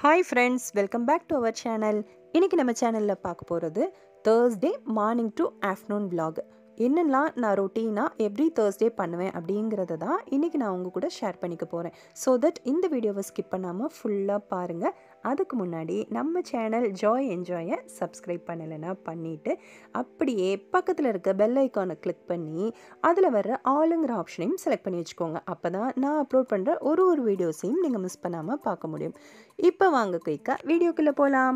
hi friends welcome back to our channel இன்றைக்கி நம்ம சேனலில் பார்க்க போகிறது Thursday morning to afternoon vlog என்னெல்லாம் நான் ரொட்டீனாக எவ்ரி தேர்ஸ்டே பண்ணுவேன் அப்படிங்கிறத தான் இன்றைக்கி நான் உங்கள் கூட ஷேர் பண்ணிக்க போகிறேன் ஸோ தட் இந்த வீடியோவை ஸ்கிப் பண்ணாமல் ஃபுல்லாக பாருங்கள் அதுக்கு முன்னாடி நம்ம சேனல் ஜாய் என்ஜாயை சப்ஸ்கிரைப் பண்ணலைன்னா பண்ணிவிட்டு அப்படியே பக்கத்தில் இருக்க பெல் ஐக்கானை கிளிக் பண்ணி அதில் வர்ற ஆளுங்கிற ஆப்ஷனையும் செலக்ட் பண்ணி வச்சுக்கோங்க அப்போ தான் நான் அப்லோட் பண்ணுற ஒரு ஒரு வீடியோஸையும் நீங்கள் மிஸ் பண்ணாமல் பார்க்க முடியும் இப்போ வாங்க குயிக்காக வீடியோக்குள்ளே போகலாம்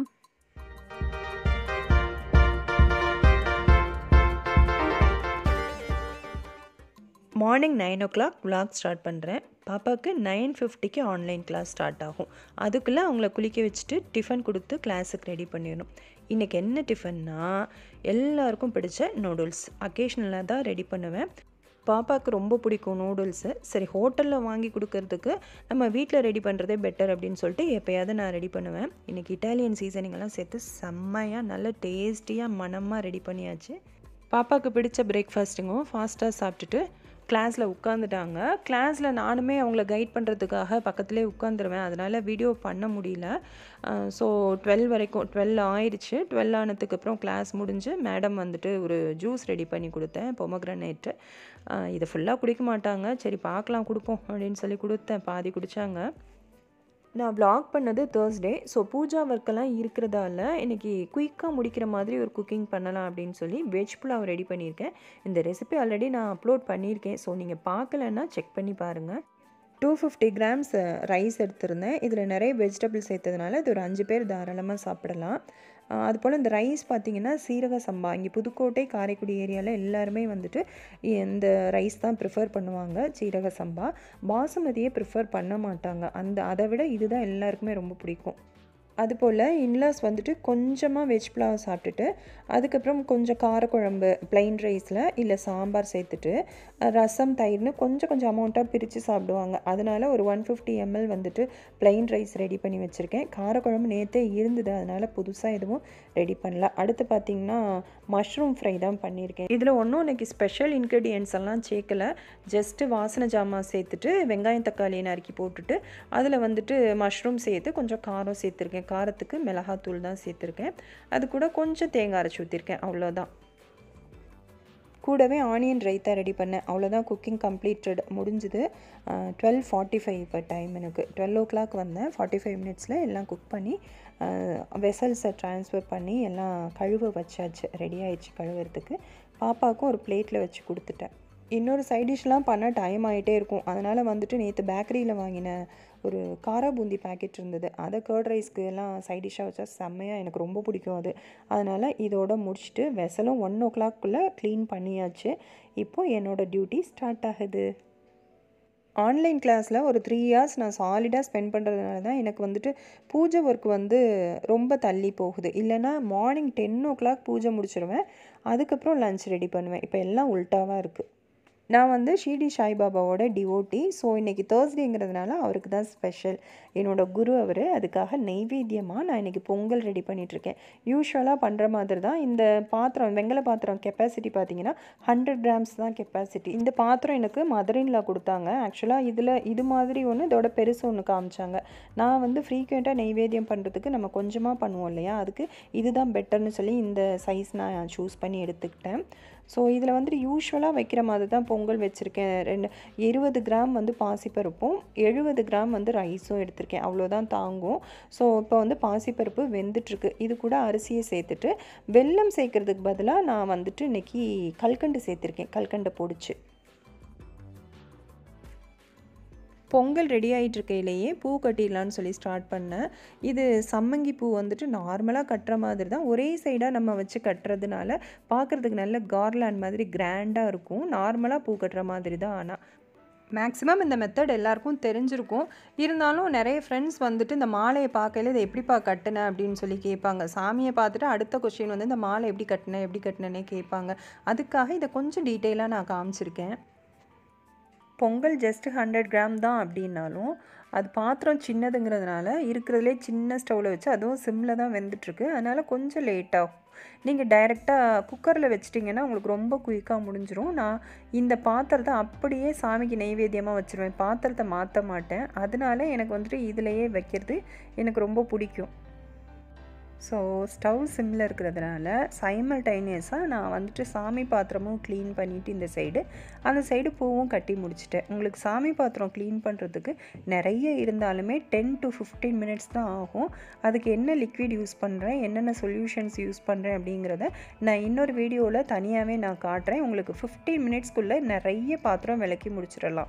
morning nine o'clock vlog start பண்ணுறேன் பாப்பாவுக்கு நைன் ஃபிஃப்டிக்கு ஆன்லைன் கிளாஸ் ஸ்டார்ட் ஆகும் அதுக்குள்ளே அவங்கள குளிக்க வச்சுட்டு டிஃபன் கொடுத்து கிளாஸுக்கு ரெடி பண்ணிடணும் இன்றைக்கி என்ன டிஃபன்னா எல்லாருக்கும் பிடிச்ச நூடுல்ஸ் அக்கேஷ்னலாக தான் ரெடி பண்ணுவேன் பாப்பாவுக்கு ரொம்ப பிடிக்கும் நூடுல்ஸு சரி ஹோட்டலில் வாங்கி கொடுக்கறதுக்கு நம்ம வீட்டில் ரெடி பண்ணுறதே பெட்டர் அப்படின்னு சொல்லிட்டு எப்போயாவது நான் ரெடி பண்ணுவேன் இன்றைக்கி இட்டாலியன் சீசனிங்கெல்லாம் சேர்த்து செம்மையாக நல்ல டேஸ்டியாக மனமாக ரெடி பண்ணியாச்சு பாப்பாவுக்கு பிடிச்ச பிரேக்ஃபாஸ்ட்டுங்கும் ஃபாஸ்ட்டாக சாப்பிட்டுட்டு கிளாஸில் உட்காந்துட்டாங்க கிளாஸில் நானுமே அவங்கள கைட் பண்ணுறதுக்காக பக்கத்துலேயே உட்காந்துருவேன் அதனால் வீடியோ பண்ண முடியல ஸோ டுவெல் வரைக்கும் டுவெல் ஆயிடுச்சு டுவெல் ஆனதுக்கப்புறம் கிளாஸ் முடிஞ்சு மேடம் வந்துட்டு ஒரு ஜூஸ் ரெடி பண்ணி கொடுத்தேன் பொமக்ரனேட்டு இதை ஃபுல்லாக குடிக்க மாட்டாங்க சரி பார்க்கலாம் கொடுப்போம் அப்படின்னு சொல்லி கொடுத்தேன் பாதி குடித்தாங்க நான் vlog பண்ணது தேர்ஸ்டே ஸோ பூஜா ஒர்க்கெல்லாம் இருக்கிறதால இன்றைக்கி குயிக்காக முடிக்கிற மாதிரி ஒரு குக்கிங் பண்ணலாம் அப்படின்னு சொல்லி வெஜ் புலாவ் ரெடி பண்ணியிருக்கேன் இந்த ரெசிபி ஆல்ரெடி நான் அப்லோட் பண்ணியிருக்கேன் ஸோ நீங்கள் பார்க்கலன்னா செக் பண்ணி பாருங்கள் டூ ஃபிஃப்டி கிராம்ஸ் ரைஸ் எடுத்திருந்தேன் இதில் நிறைய வெஜிடபிள்ஸ் சேர்த்ததுனால இது ஒரு அஞ்சு பேர் தாராளமாக சாப்பிடலாம் அதுபோல் இந்த ரைஸ் பார்த்திங்கன்னா சீரக சம்பா இங்கே புதுக்கோட்டை காரைக்குடி ஏரியாவில் எல்லாருமே வந்துட்டு இந்த ரைஸ் தான் ப்ரிஃபர் பண்ணுவாங்க சீரக சம்பா பாசுமதியே ப்ரிஃபர் பண்ண மாட்டாங்க அந்த அதை விட இதுதான் எல்லாருக்குமே ரொம்ப பிடிக்கும் அதுபோல் இன்லாஸ் வந்துட்டு கொஞ்சமாக வெஜ் புலாவ் சாப்பிட்டுட்டு அதுக்கப்புறம் கொஞ்சம் காரக்குழம்பு ப்ளைன் ரைஸில் இல்லை சாம்பார் சேர்த்துட்டு ரசம் தயிர்னு கொஞ்சம் கொஞ்சம் அமௌண்ட்டாக பிரித்து சாப்பிடுவாங்க அதனால் ஒரு ஒன் ஃபிஃப்டி எம்எல் வந்துட்டு ப்ளைன் ரைஸ் ரெடி பண்ணி வச்சுருக்கேன் காரக்குழம்பு நேற்றே இருந்தது அதனால் புதுசாக எதுவும் ரெடி பண்ணல அடுத்து பார்த்திங்கன்னா மஷ்ரூம் ஃப்ரை தான் பண்ணியிருக்கேன் இதில் ஒன்றும் எனக்கு ஸ்பெஷல் இன்க்ரீடியன்ஸ் எல்லாம் சேர்க்கல ஜஸ்ட்டு வாசனை ஜாமான் சேர்த்துட்டு வெங்காயம் தக்காளி நறுக்கி போட்டுட்டு அதில் வந்துட்டு மஷ்ரூம் சேர்த்து கொஞ்சம் காரம் சேர்த்துருக்கேன் காரத்துக்கு மிளகாத்தூள் தான் சேர்த்துருக்கேன் அது கூட கொஞ்சம் தேங்காய் அரைச்சி ஊற்றிருக்கேன் அவ்வளோதான் கூடவே ஆனியன் ரைத்தா ரெடி பண்ணேன் அவ்வளோதான் குக்கிங் கம்ப்ளீட்டட் முடிஞ்சுது டுவெல் ஃபார்ட்டி ஃபைவ் இப்போ டைம் எனக்கு டுவெல் ஓ கிளாக் வந்தேன் ஃபார்ட்டி ஃபைவ் மினிட்ஸில் எல்லாம் குக் பண்ணி வெசல்ஸை ட்ரான்ஸ்ஃபர் பண்ணி எல்லாம் கழுவ வச்சாச்சு ரெடி ஆயிடுச்சு கழுவுறதுக்கு பாப்பாவுக்கும் ஒரு பிளேட்டில் வச்சு கொடுத்துட்டேன் இன்னொரு சைட் டிஷ்லாம் பண்ண டைம் ஆகிட்டே இருக்கும் அதனால் வந்துட்டு நேற்று பேக்கரியில் வாங்கின ஒரு காரா பூந்தி பேக்கெட் இருந்தது அதை கர்ட் ரைஸ்க்கு எல்லாம் சைட் டிஷ்ஷாக வச்சா செம்மையாக எனக்கு ரொம்ப பிடிக்கும் அது அதனால் இதோட முடிச்சுட்டு வெசலும் ஒன் ஓ கிளாக்குள்ளே க்ளீன் பண்ணியாச்சு இப்போது என்னோடய டியூட்டி ஸ்டார்ட் ஆகுது ஆன்லைன் கிளாஸில் ஒரு த்ரீ இயர்ஸ் நான் சாலிடாக ஸ்பெண்ட் பண்ணுறதுனால தான் எனக்கு வந்துட்டு பூஜை ஒர்க் வந்து ரொம்ப தள்ளி போகுது இல்லைனா மார்னிங் டென் ஓ கிளாக் பூஜை முடிச்சிடுவேன் அதுக்கப்புறம் லஞ்ச் ரெடி பண்ணுவேன் இப்போ எல்லாம் உல்ட்டாவாக இருக்குது நான் வந்து ஷீடி சாய்பாபாவோட டிவோட்டி ஸோ இன்றைக்கி தேர்ஸ்டேங்கிறதுனால அவருக்கு தான் ஸ்பெஷல் என்னோடய குரு அவர் அதுக்காக நெய்வேத்தியமாக நான் இன்றைக்கி பொங்கல் ரெடி பண்ணிகிட்ருக்கேன் யூஸ்வலாக பண்ணுற மாதிரி தான் இந்த பாத்திரம் வெங்கல பாத்திரம் கெப்பாசிட்டி பார்த்தீங்கன்னா ஹண்ட்ரட் கிராம்ஸ் தான் கெப்பாசிட்டி இந்த பாத்திரம் எனக்கு மதுரையில் கொடுத்தாங்க ஆக்சுவலாக இதில் இது மாதிரி ஒன்று இதோட பெருசு ஒன்று காமிச்சாங்க நான் வந்து ஃப்ரீக்வெண்ட்டாக நெய்வேத்தியம் பண்ணுறதுக்கு நம்ம கொஞ்சமாக பண்ணுவோம் இல்லையா அதுக்கு இதுதான் பெட்டர்னு சொல்லி இந்த சைஸ் நான் சூஸ் பண்ணி எடுத்துக்கிட்டேன் ஸோ இதில் வந்துட்டு யூஸ்வலாக வைக்கிற மாதிரி தான் பொங்கல் வச்சுருக்கேன் ரெண்டு இருபது கிராம் வந்து பாசிப்பருப்பும் எழுபது கிராம் வந்து ரைஸும் எடுத்திருக்கேன் அவ்வளோதான் தாங்கும் ஸோ இப்போ வந்து பாசிப்பருப்பு வெந்துட்டுருக்கு இது கூட அரிசியை சேர்த்துட்டு வெல்லம் சேர்க்கறதுக்கு பதிலாக நான் வந்துட்டு இன்றைக்கி கல்கண்டு சேர்த்துருக்கேன் கல்கண்டை பொடிச்சு பொங்கல் ரெடி ஆகிட்டு இருக்கையிலேயே பூ கட்டிடலான்னு சொல்லி ஸ்டார்ட் பண்ணேன் இது சம்மங்கி பூ வந்துட்டு நார்மலாக கட்டுற மாதிரி தான் ஒரே சைடாக நம்ம வச்சு கட்டுறதுனால பார்க்குறதுக்கு நல்ல கார்லாண்ட் மாதிரி கிராண்டாக இருக்கும் நார்மலாக பூ கட்டுற மாதிரி தான் ஆனால் மேக்ஸிமம் இந்த மெத்தட் எல்லாருக்கும் தெரிஞ்சிருக்கும் இருந்தாலும் நிறைய ஃப்ரெண்ட்ஸ் வந்துட்டு இந்த மாலையை பார்க்கல இதை எப்படிப்பா கட்டினேன் அப்படின்னு சொல்லி கேட்பாங்க சாமியை பார்த்துட்டு அடுத்த கொஸ்டின் வந்து இந்த மாலை எப்படி கட்டினேன் எப்படி கட்டினேனே கேட்பாங்க அதுக்காக இதை கொஞ்சம் டீட்டெயிலாக நான் காமிச்சிருக்கேன் பொங்கல் ஜஸ்ட் ஹண்ட்ரட் கிராம் தான் அப்படின்னாலும் அது பாத்திரம் சின்னதுங்கிறதுனால இருக்கிறதுலே சின்ன ஸ்டவ்வில் வச்சு அதுவும் சிம்மில் தான் வெந்துட்டுருக்கு அதனால் கொஞ்சம் லேட் ஆகும் நீங்கள் டைரெக்டாக குக்கரில் வச்சிட்டிங்கன்னா உங்களுக்கு ரொம்ப குயிக்காக முடிஞ்சிரும் நான் இந்த பாத்திரத்தை அப்படியே சாமிக்கு நெய்வேத்தியமாக வச்சுருவேன் பாத்திரத்தை மாற்ற மாட்டேன் அதனால எனக்கு வந்துட்டு இதிலையே வைக்கிறது எனக்கு ரொம்ப பிடிக்கும் ஸோ ஸ்டவ் சிம்மில் இருக்கிறதுனால சைமல்டைனியஸாக நான் வந்துட்டு சாமி பாத்திரமும் க்ளீன் பண்ணிவிட்டு இந்த சைடு அந்த சைடு பூவும் கட்டி முடிச்சிட்டேன் உங்களுக்கு சாமி பாத்திரம் க்ளீன் பண்ணுறதுக்கு நிறைய இருந்தாலுமே டென் டு ஃபிஃப்டீன் மினிட்ஸ் தான் ஆகும் அதுக்கு என்ன லிக்விட் யூஸ் பண்ணுறேன் என்னென்ன சொல்யூஷன்ஸ் யூஸ் பண்ணுறேன் அப்படிங்கிறத நான் இன்னொரு வீடியோவில் தனியாகவே நான் காட்டுறேன் உங்களுக்கு ஃபிஃப்டீன் மினிட்ஸ்க்குள்ளே நிறைய பாத்திரம் விளக்கி முடிச்சிடலாம்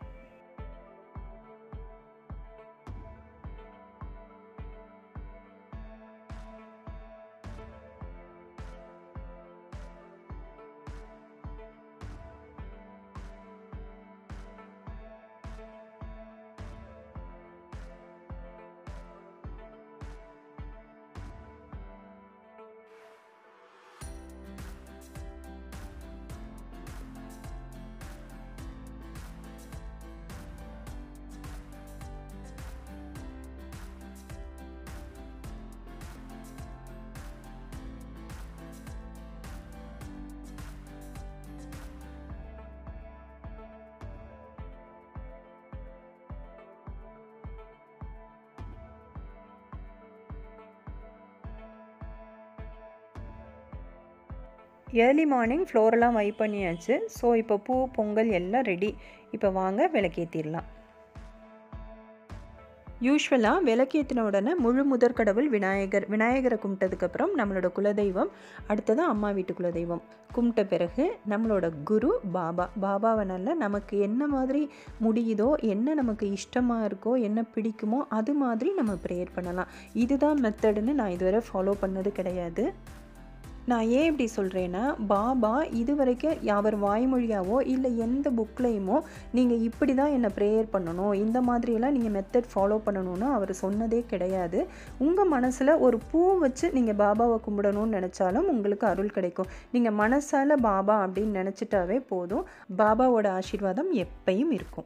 ஏர்லி மார்னிங் ஃப்ளோரெல்லாம் வைப் பண்ணியாச்சு ஸோ இப்போ பூ பொங்கல் எல்லாம் ரெடி இப்போ வாங்க விளக்கேற்றிடலாம் யூஸ்வலாக விளக்கேற்றின உடனே முழு முதற் கடவுள் விநாயகர் விநாயகரை கும்பிட்டதுக்கப்புறம் நம்மளோட குலதெய்வம் அடுத்தது அம்மா வீட்டு குலதெய்வம் கும்பிட்ட பிறகு நம்மளோட குரு பாபா பாபாவை நல்லா நமக்கு என்ன மாதிரி முடியுதோ என்ன நமக்கு இஷ்டமாக இருக்கோ என்ன பிடிக்குமோ அது மாதிரி நம்ம ப்ரேயர் பண்ணலாம் இதுதான் மெத்தடுன்னு நான் இதுவரை ஃபாலோ பண்ணது கிடையாது நான் ஏன் இப்படி சொல்கிறேன்னா பாபா இது வரைக்கும் அவர் வாய்மொழியாவோ இல்லை எந்த புக்லேயுமோ நீங்கள் இப்படி தான் என்னை ப்ரேயர் பண்ணணும் இந்த மாதிரியெல்லாம் நீங்கள் மெத்தட் ஃபாலோ பண்ணணும்னு அவர் சொன்னதே கிடையாது உங்கள் மனசில் ஒரு பூ வச்சு நீங்கள் பாபாவை கும்பிடணும்னு நினச்சாலும் உங்களுக்கு அருள் கிடைக்கும் நீங்கள் மனசால் பாபா அப்படின்னு நினச்சிட்டாவே போதும் பாபாவோட ஆசீர்வாதம் எப்பயும் இருக்கும்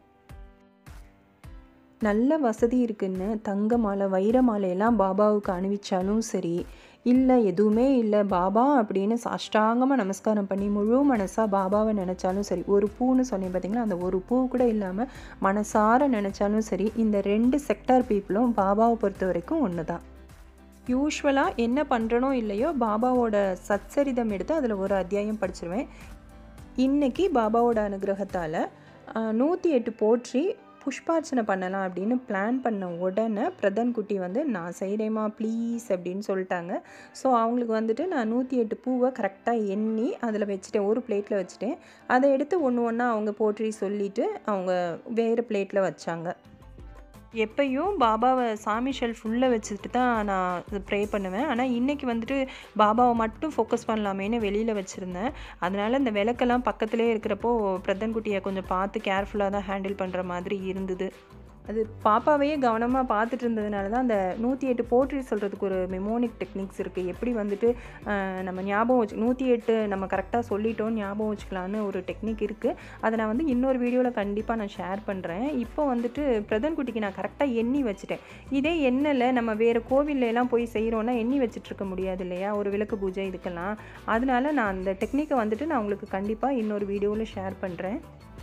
நல்ல வசதி இருக்குன்னு தங்க மாலை வைர மாலையெல்லாம் பாபாவுக்கு அணிவிச்சாலும் சரி இல்லை எதுவுமே இல்லை பாபா அப்படின்னு சாஷ்டாங்கமாக நமஸ்காரம் பண்ணி முழு மனசாக பாபாவை நினச்சாலும் சரி ஒரு பூன்னு சொன்னேன் பார்த்தீங்களா அந்த ஒரு பூ கூட இல்லாமல் மனசார நினச்சாலும் சரி இந்த ரெண்டு செக்டார் பீப்புளும் பாபாவை பொறுத்த வரைக்கும் ஒன்று தான் யூஸ்வலாக என்ன பண்ணுறனோ இல்லையோ பாபாவோட சச்சரிதம் எடுத்து அதில் ஒரு அத்தியாயம் படிச்சிருவேன் இன்றைக்கி பாபாவோட அனுகிரகத்தால் நூற்றி எட்டு போற்றி புஷ்பார்ச்சனை பண்ணலாம் அப்படின்னு பிளான் பண்ண உடனே பிரதன் குட்டி வந்து நான் செய்கிறேம்மா ப்ளீஸ் அப்படின்னு சொல்லிட்டாங்க ஸோ அவங்களுக்கு வந்துட்டு நான் நூற்றி எட்டு பூவை கரெக்டாக எண்ணி அதில் வச்சுட்டேன் ஒரு பிளேட்டில் வச்சுட்டேன் அதை எடுத்து ஒன்று ஒன்றா அவங்க போற்றி சொல்லிவிட்டு அவங்க வேறு பிளேட்டில் வச்சாங்க எப்பயும் பாபாவை சாமி ஷெல்ஃப் ஃபுல்லாக வச்சுட்டு தான் நான் ப்ரே பண்ணுவேன் ஆனால் இன்றைக்கி வந்துட்டு பாபாவை மட்டும் ஃபோக்கஸ் பண்ணலாமேன்னு வெளியில் வச்சுருந்தேன் அதனால் இந்த விளக்கெல்லாம் பக்கத்துலேயே இருக்கிறப்போ பிரதன் குட்டியை கொஞ்சம் பார்த்து கேர்ஃபுல்லாக தான் ஹேண்டில் பண்ணுற மாதிரி இருந்தது அது பாப்பாவையே கவனமாக பார்த்துட்டு இருந்ததுனால தான் அந்த நூற்றி எட்டு போற்றி சொல்கிறதுக்கு ஒரு மெமோனிக் டெக்னிக்ஸ் இருக்குது எப்படி வந்துட்டு நம்ம ஞாபகம் வச்சு நூற்றி எட்டு நம்ம கரெக்டாக சொல்லிட்டோம் ஞாபகம் வச்சுக்கலான்னு ஒரு டெக்னிக் இருக்குது அதை நான் வந்து இன்னொரு வீடியோவில் கண்டிப்பாக நான் ஷேர் பண்ணுறேன் இப்போ வந்துட்டு பிரதன் குட்டிக்கு நான் கரெக்டாக எண்ணி வச்சுட்டேன் இதே எண்ணெயில் நம்ம வேறு கோவில்லாம் போய் செய்கிறோன்னா எண்ணி வச்சுட்ருக்க முடியாது இல்லையா ஒரு விளக்கு பூஜை இதுக்கெல்லாம் அதனால நான் அந்த டெக்னிக்கை வந்துட்டு நான் உங்களுக்கு கண்டிப்பாக இன்னொரு வீடியோவில் ஷேர் பண்ணுறேன்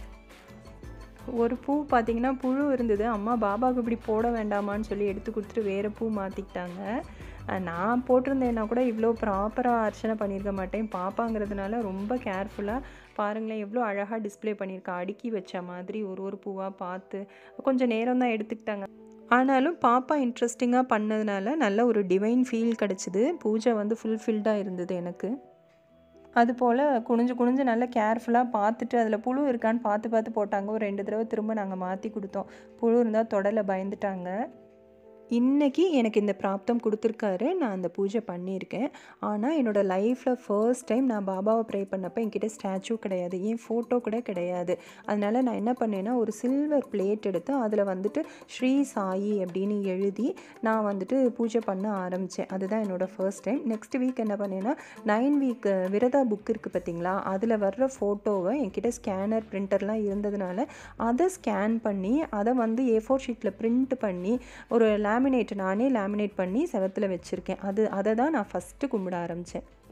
ஒரு பூ பார்த்திங்கன்னா புழு இருந்தது அம்மா பாபாவுக்கு இப்படி போட வேண்டாமான்னு சொல்லி எடுத்து கொடுத்துட்டு வேறு பூ மாற்றிக்கிட்டாங்க நான் போட்டிருந்தேன்னா கூட இவ்வளோ ப்ராப்பராக அர்ச்சனை பண்ணியிருக்க மாட்டேன் பாப்பாங்கிறதுனால ரொம்ப கேர்ஃபுல்லாக பாருங்களேன் எவ்வளோ அழகாக டிஸ்பிளே பண்ணியிருக்கா அடுக்கி வச்ச மாதிரி ஒரு ஒரு பூவாக பார்த்து கொஞ்சம் நேரம் தான் எடுத்துக்கிட்டாங்க ஆனாலும் பாப்பா இன்ட்ரெஸ்டிங்காக பண்ணதுனால நல்ல ஒரு டிவைன் ஃபீல் கிடச்சிது பூஜை வந்து ஃபுல்ஃபில்டாக இருந்தது எனக்கு அதுபோல் குனிஞ்சு குனிஞ்சு நல்லா கேர்ஃபுல்லாக பார்த்துட்டு அதில் புழு இருக்கான்னு பார்த்து பார்த்து போட்டாங்க ஒரு ரெண்டு தடவை திரும்ப நாங்கள் மாற்றி கொடுத்தோம் புழு இருந்தால் தொடலை பயந்துட்டாங்க இன்றைக்கி எனக்கு இந்த பிராப்தம் கொடுத்துருக்காரு நான் அந்த பூஜை பண்ணியிருக்கேன் ஆனால் என்னோடய லைஃப்பில் ஃபர்ஸ்ட் டைம் நான் பாபாவை ப்ரே பண்ணப்போ என்கிட்ட ஸ்டாச்சு கிடையாது ஏன் ஃபோட்டோ கூட கிடையாது அதனால் நான் என்ன பண்ணேன்னா ஒரு சில்வர் பிளேட் எடுத்து அதில் வந்துட்டு ஸ்ரீ சாயி அப்படின்னு எழுதி நான் வந்துட்டு பூஜை பண்ண ஆரம்பித்தேன் அதுதான் என்னோடய ஃபர்ஸ்ட் டைம் நெக்ஸ்ட் வீக் என்ன பண்ணேன்னா நைன் வீக் விரதா புக் இருக்குது பார்த்தீங்களா அதில் வர்ற ஃபோட்டோவை என்கிட்ட ஸ்கேனர் பிரிண்டர்லாம் இருந்ததுனால அதை ஸ்கேன் பண்ணி அதை வந்து ஏ ஃபோர் ஷீட்டில் பிரிண்ட் பண்ணி ஒரு லேமினேட் நானே லேமினேட் பண்ணி செவத்தில் வச்சுருக்கேன் அது அதை தான் நான் ஃபஸ்ட்டு கும்பிட ஆரம்பித்தேன்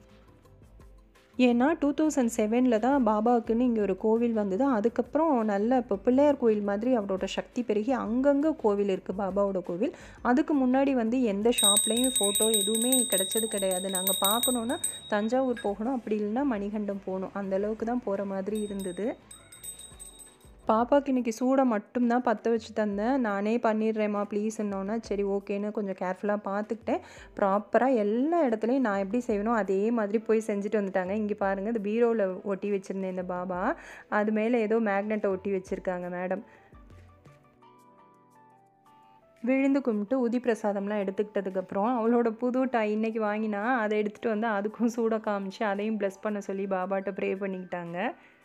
ஏன்னா டூ தௌசண்ட் செவனில் தான் பாபாவுக்குன்னு இங்கே ஒரு கோவில் வந்தது அதுக்கப்புறம் நல்ல இப்போ பிள்ளையார் கோவில் மாதிரி அவரோட சக்தி பெருகி அங்கங்கே கோவில் இருக்குது பாபாவோட கோவில் அதுக்கு முன்னாடி வந்து எந்த ஷாப்லேயும் ஃபோட்டோ எதுவுமே கிடைச்சது கிடையாது நாங்கள் பார்க்கணுன்னா தஞ்சாவூர் போகணும் அப்படி இல்லைன்னா மணிகண்டம் போகணும் அந்த அளவுக்கு தான் போகிற மாதிரி இருந்தது பாப்பாவுக்கு இன்றைக்கி சூடை மட்டும்தான் பற்ற வச்சு தந்தேன் நானே பண்ணிடுறேம்மா ப்ளீஸ்ன்னோன்னா சரி ஓகேன்னு கொஞ்சம் கேர்ஃபுல்லாக பார்த்துக்கிட்டேன் ப்ராப்பராக எல்லா இடத்துலையும் நான் எப்படி செய்யணும் அதே மாதிரி போய் செஞ்சுட்டு வந்துட்டாங்க இங்கே பாருங்கள் இந்த பீரோவில் ஒட்டி வச்சுருந்தேன் இந்த பாபா அது மேலே ஏதோ மேக்னெட்டை ஒட்டி வச்சுருக்காங்க மேடம் விழுந்து கும்பிட்டு உதி பிரசாதம்லாம் எடுத்துக்கிட்டதுக்கப்புறம் அவளோட புது டாய் இன்னைக்கு வாங்கினா அதை எடுத்துகிட்டு வந்து அதுக்கும் சூடாக காமிச்சு அதையும் ப்ளஸ் பண்ண சொல்லி பாபாட்ட ப்ரே பண்ணிக்கிட்டாங்க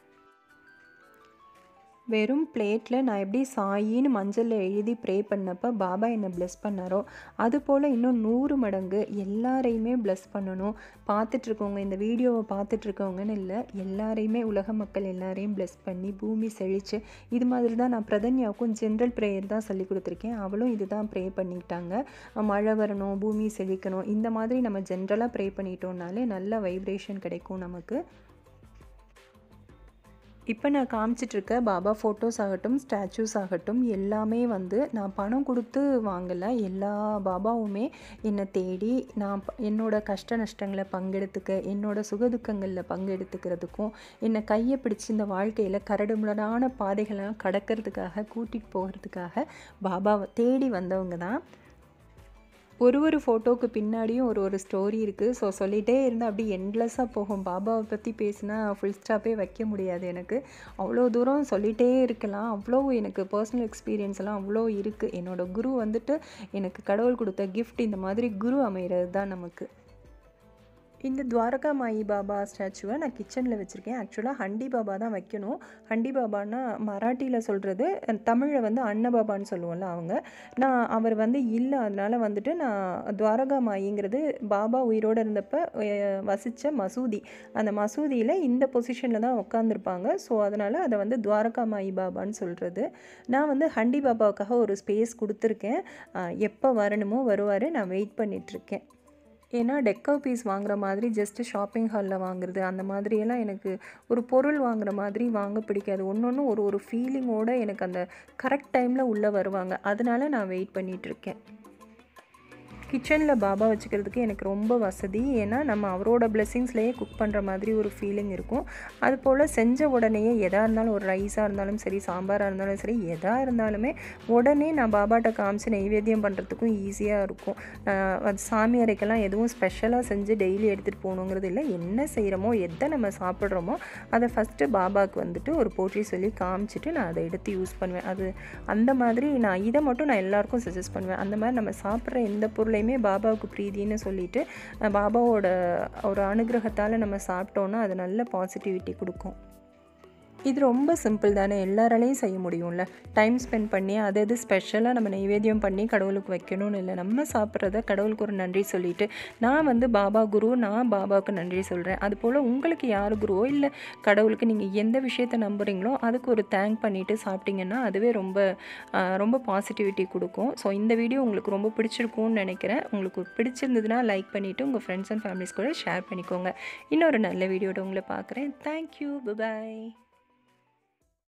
வெறும் பிளேட்டில் நான் எப்படி சாயின்னு மஞ்சளில் எழுதி ப்ரே பண்ணப்போ பாபா என்னை ப்ளெஸ் பண்ணாரோ அதுபோல் இன்னும் நூறு மடங்கு எல்லாரையுமே ப்ளெஸ் பண்ணணும் பார்த்துட்ருக்கவங்க இந்த வீடியோவை பார்த்துட்ருக்கவங்கன்னு இல்லை எல்லாரையுமே உலக மக்கள் எல்லாரையும் ப்ளெஸ் பண்ணி பூமி செழித்து இது மாதிரி தான் நான் பிரதன்யாவுக்கும் ஜென்ரல் ப்ரேயர் தான் சொல்லி கொடுத்துருக்கேன் அவளும் இது தான் ப்ரே பண்ணிக்கிட்டாங்க மழை வரணும் பூமி செழிக்கணும் இந்த மாதிரி நம்ம ஜென்ரலாக ப்ரே பண்ணிட்டோம்னாலே நல்ல வைப்ரேஷன் கிடைக்கும் நமக்கு இப்போ நான் காமிச்சிட்ருக்க பாபா ஃபோட்டோஸ் ஆகட்டும் ஸ்டாச்சூஸ் ஆகட்டும் எல்லாமே வந்து நான் பணம் கொடுத்து வாங்கலை எல்லா பாபாவுமே என்னை தேடி நான் ப- என்னோட கஷ்ட நஷ்டங்களை பங்கெடுத்துக்க என்னோட சுகதுக்கங்களில் பங்கெடுத்துக்கிறதுக்கும் என்னை கையை பிடிச்சி இந்த வாழ்க்கையில் கரடுமுரடான பாதைகளை கடக்கிறதுக்காக கூட்டிகிட்டு போகிறதுக்காக பாபாவை தேடி வந்தவங்க தான் ஒரு ஒரு ஃபோட்டோவுக்கு பின்னாடியும் ஒரு ஒரு ஸ்டோரி இருக்குது ஸோ சொல்லிகிட்டே இருந்தால் அப்படியே எண்ட்லெஸ்ஸாக போகும் பாபாவை பற்றி பேசினா ஃபுல் ஸ்டாப்பே வைக்க முடியாது எனக்கு அவ்வளோ தூரம் சொல்லிகிட்டே இருக்கலாம் அவ்வளோ எனக்கு பர்சனல் எக்ஸ்பீரியன்ஸ் எல்லாம் அவ்வளோ இருக்குது என்னோட குரு வந்துட்டு எனக்கு கடவுள் கொடுத்த கிஃப்ட் இந்த மாதிரி குரு அமைகிறது தான் நமக்கு இந்த துவாரகா மாயி பாபா ஸ்டாச்சுவை நான் கிச்சனில் வச்சுருக்கேன் ஆக்சுவலாக ஹண்டி பாபா தான் வைக்கணும் ஹண்டி பாபான்னா மராட்டியில் சொல்கிறது தமிழில் வந்து அன்னபாபான்னு சொல்லுவோம்ல அவங்க நான் அவர் வந்து இல்லை அதனால் வந்துட்டு நான் துவாரகா மாயிங்கிறது பாபா உயிரோடு இருந்தப்ப அஹ், வசித்த மசூதி அந்த மசூதியில் இந்த பொசிஷனில் தான் உட்காந்துருப்பாங்க ஸோ அதனால் அதை வந்து துவாரகா மாயி பாபான்னு சொல்கிறது நான் வந்து ஹண்டி பாபாவுக்காக ஒரு ஸ்பேஸ் கொடுத்துருக்கேன் எப்போ வரணுமோ வருவார் நான் வெயிட் பண்ணிகிட்ருக்கேன் ஏன்னா டெக்கோ பீஸ் வாங்குற மாதிரி ஜஸ்ட்டு ஷாப்பிங் ஹாலில் வாங்குறது அந்த மாதிரியெல்லாம் எனக்கு ஒரு பொருள் வாங்குற மாதிரி வாங்க பிடிக்காது ஒன்று ஒன்று ஒரு ஒரு ஃபீலிங்கோட எனக்கு அந்த கரெக்ட் டைமில் உள்ளே வருவாங்க அதனால நான் வெயிட் பண்ணிகிட்ருக்கேன் கிச்சனில் பாபா வச்சுக்கிறதுக்கு எனக்கு ரொம்ப வசதி ஏன்னா நம்ம அவரோட பிளெஸ்ஸிங்ஸ்லேயே குக் பண்ணுற மாதிரி ஒரு ஃபீலிங் இருக்கும் அது போல் செஞ்ச உடனேயே எதாக இருந்தாலும் ஒரு ரைஸாக இருந்தாலும் சரி சாம்பாராக இருந்தாலும் சரி எதாக இருந்தாலுமே உடனே நான் பாபாட்ட காமிச்சு நைவேத்தியம் பண்ணுறதுக்கும் ஈஸியாக இருக்கும் ஆஹ் அது சாமி அறைக்கெல்லாம் எதுவும் ஸ்பெஷலாக செஞ்சு டெய்லி எடுத்துகிட்டு போகணுங்கிறது இல்லை என்ன செய்கிறோமோ எதை நம்ம சாப்பிட்றோமோ அதை ஃபஸ்ட்டு பாபாவுக்கு வந்துட்டு ஒரு போற்றி சொல்லி காமிச்சிட்டு நான் அதை எடுத்து யூஸ் பண்ணுவேன் அது அந்த மாதிரி நான் இதை மட்டும் நான் எல்லாருக்கும் சஜஸ்ட் பண்ணுவேன் அந்த மாதிரி நம்ம சாப்பிட்ற எந்த பொருளையுமே பாபாவுக்கு பிரீதின்னு சொல்லிட்டு அஹ் பாபாவோட ஒரு அனுகிரகத்தால் நம்ம சாப்பிட்டோன்னா அது நல்ல பாசிட்டிவிட்டி கொடுக்கும் இது ரொம்ப சிம்பிள் தானே எல்லாராலையும் செய்ய முடியும்ல டைம் ஸ்பெண்ட் பண்ணி அது அது ஸ்பெஷலாக நம்ம நைவேத்தியம் பண்ணி கடவுளுக்கு வைக்கணும்னு இல்லை நம்ம சாப்பிட்றத கடவுளுக்கு ஒரு நன்றி சொல்லிட்டு நான் வந்து பாபா குரு நான் பாபாவுக்கு நன்றி சொல்கிறேன் அதுபோல் உங்களுக்கு யார் குருவோ இல்லை கடவுளுக்கு நீங்கள் எந்த விஷயத்தை நம்புறீங்களோ அதுக்கு ஒரு தேங்க் பண்ணிவிட்டு சாப்பிட்டீங்கன்னா அதுவே ரொம்ப ஆஹ், ரொம்ப பாசிட்டிவிட்டி கொடுக்கும் ஸோ இந்த வீடியோ உங்களுக்கு ரொம்ப பிடிச்சிருக்கும்னு நினைக்கிறேன் உங்களுக்கு பிடிச்சிருந்ததுன்னா லைக் பண்ணிவிட்டு உங்கள் ஃப்ரெண்ட்ஸ் அண்ட் ஃபேமிலிஸ் கூட ஷேர் பண்ணிக்கோங்க இன்னொரு நல்ல வீடியோட உங்களை பார்க்குறேன் தேங்க்யூ பாய்